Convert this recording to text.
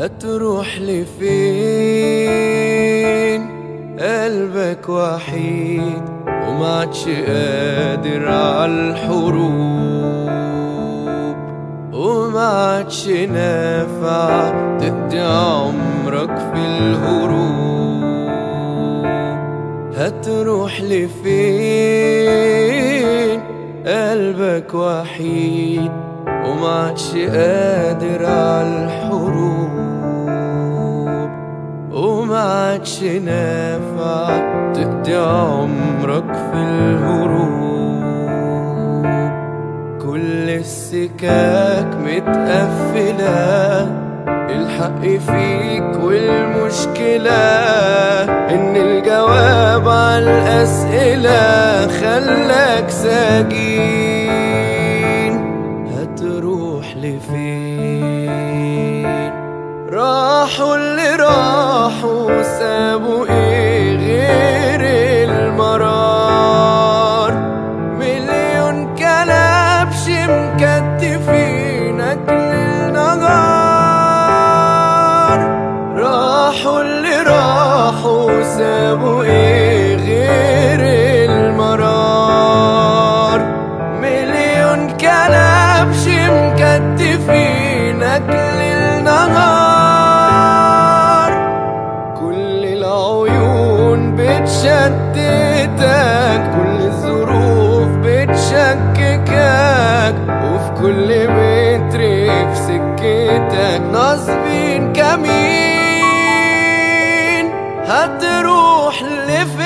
هتروح لفين قلبك وحيد ومعدش قادر عالحروب ومعدش نافع تقضي عمرك في الهروب هتروح لفين قلبك وحيد ومعدش قادر عالحروب ومعدش نافع تقضي عمرك في الهروب كل السكاك متقفلة الحق فيك والمشكلة إن الجواب على الأسئلة خلاك سجين هتروح لفين راحوا اللي راحوا سابوا ايه غير المرار مليون كلبش مكتفينك للنهار راحوا اللي راحوا سابوا ايه غير المرار مليون كلبش مكتفينك للنهار كل العيون بتشتتك كل الظروف بتشككك وفي كل متر في سكتك ناصبين كمين هتروح لفين